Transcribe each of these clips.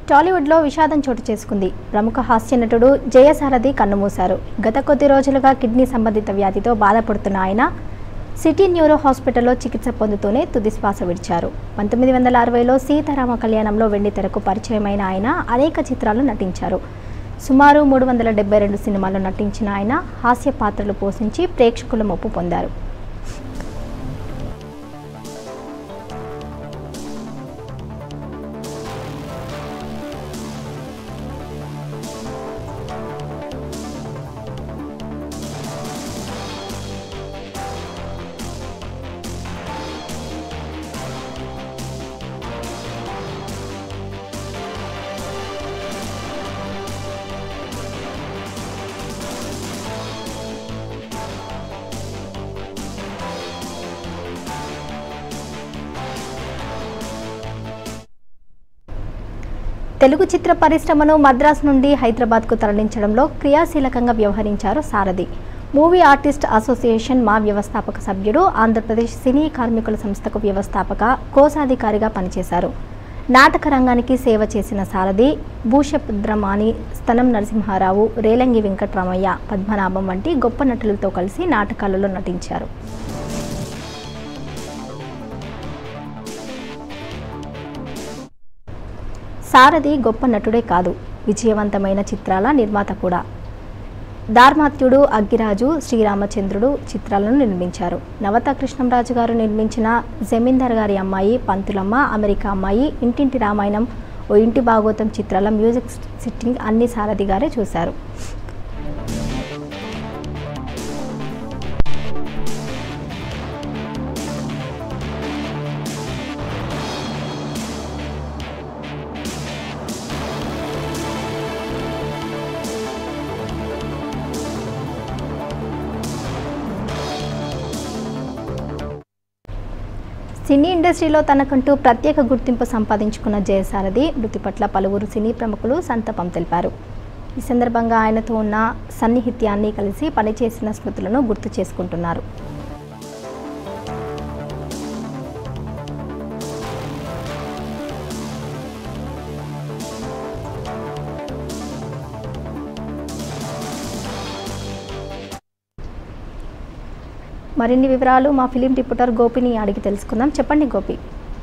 టాలీవుడ్లో విషాదం చోటు చేసుకుంది ప్రముఖ హాస్య నటుడు జయసారథి కన్నుమూశారు గత కొద్ది రోజులుగా కిడ్నీ సంబంధిత వ్యాధితో బాధపడుతున్న ఆయన సిటీ న్యూరో హాస్పిటల్లో చికిత్స పొందుతూనే తుది శ్వాస విడిచారు పంతొమ్మిది వందల అరవైలో సీతారామ కళ్యాణంలో వెండి తెరకు పరిచయమైన ఆయన అనేక చిత్రాల్లో నటించారు సుమారు మూడు వందల డెబ్బై రెండు సినిమాల్లో నటించిన ఆయన హాస్య పాత్రలు పోషించి ప్రేక్షకుల మొప్పు పొందారు తెలుగు చిత్ర పరిశ్రమను మద్రాసు నుండి హైదరాబాద్కు తరలించడంలో క్రియాశీలకంగా వ్యవహరించారు సారథి మూవీ ఆర్టిస్ట్ అసోసియేషన్ మా వ్యవస్థాపక సభ్యుడు ఆంధ్రప్రదేశ్ సినీ కార్మికుల సంస్థకు వ్యవస్థాపక కోశాధికారిగా పనిచేశారు నాటక రంగానికి సేవ చేసిన సారథి భూషభద్రమాణి స్తనం నరసింహారావు రేలంగి వెంకట్రామయ్య పద్మనాభం వంటి గొప్ప నటులతో కలిసి నాటకాలలో నటించారు సారథి గొప్ప నటుడే కాదు విజయవంతమైన చిత్రాల నిర్మాత కూడా దార్మాత్యుడు అగ్గిరాజు శ్రీరామచంద్రుడు చిత్రాలను నిర్మించారు నవత కృష్ణంరాజు గారు నిర్మించిన జమీందార్ గారి అమ్మాయి పంతులమ్మ అమెరికా అమ్మాయి ఇంటింటి రామాయణం ఓ ఇంటి భాగవతం చిత్రాల మ్యూజిక్ సిట్టింగ్ అన్ని సారథి గారే చూశారు సినీ ఇండస్ట్రీలో తనకంటూ ప్రత్యేక గుర్తింపు సంపాదించుకున్న జయసారథి మృతి పట్ల పలువురు సినీ ప్రముఖులు సంతాపం తెలిపారు ఈ సందర్భంగా ఆయనతో ఉన్న సన్నిహిత్యాన్ని కలిసి పనిచేసిన స్మృతులను గుర్తు చేసుకుంటున్నారు మరిన్ని వివరాలు మా ఫిలిం రిపోర్టర్ గోపిని అడిగి తెలుసుకుందాం చెప్పండి గోపి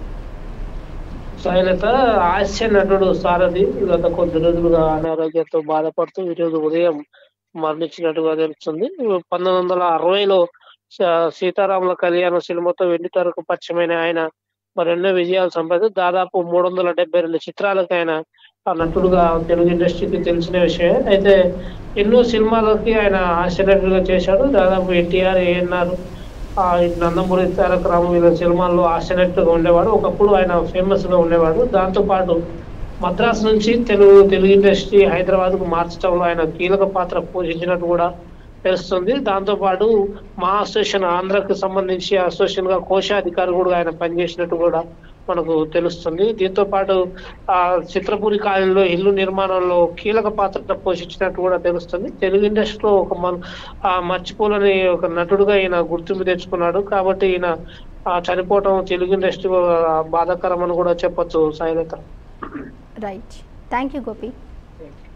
శైలత హాస్య నటుడు సారథి గత కొద్ది రోజులుగా అనారోగ్యంతో బాధపడుతూ ఈరోజు ఉదయం మరణించినట్టుగా తెలుస్తుంది పంతొమ్మిది వందల అరవైలో స- సీతారాముల కళ్యాణ సినిమాతో వెండి తెరకు పరిచయమైన ఆయన మరెన్నో విజయాలు సంపాదించి దాదాపు మూడు వందల డెబ్బై రెండు చిత్రాలకు ఆయన ఆ నటుడుగా తెలుగు ఇండస్ట్రీకి తెలిసిన విషయమే అయితే ఎన్నో సినిమాలకి ఆయన హాస్య నటుడుగా చేశాడు దాదాపు ఎన్టీఆర్ ఏఎన్ఆర్ ఆ నందమూరి తారక రామ వీళ్ళ సినిమాల్లో హాస్యనటుగా ఉండేవాడు ఒకప్పుడు ఆయన ఫేమస్ గా ఉండేవాడు దాంతో పాటు మద్రాస్ నుంచి తెలుగు తెలుగు ఇండస్ట్రీ హైదరాబాద్ కు మార్చడంలో ఆయన కీలక పాత్ర పోషించినట్టు కూడా తెలుస్తుంది దాంతో పాటు మా అసోసియేషన్ ఆంధ్రాకి సంబంధించి అసోసియేషన్ గా కోశాధికారి కూడా ఆయన పనిచేసినట్టు కూడా మనకు తెలుస్తుంది దీంతో పాటు ఆ చిత్రపూరి కాలంలో ఇల్లు నిర్మాణంలో కీలక పాత్ర పోషించినట్టు కూడా తెలుస్తుంది తెలుగు ఇండస్ట్రీలో ఒక మన ఆ మర్చిపోలేని ఒక నటుడుగా ఈయన గుర్తింపు తెచ్చుకున్నాడు కాబట్టి ఈయన ఆ చనిపోవటం తెలుగు ఇండస్ట్రీ బాధాకరం అని కూడా చెప్పొచ్చు Sailatha right thank you Gopi Thank you.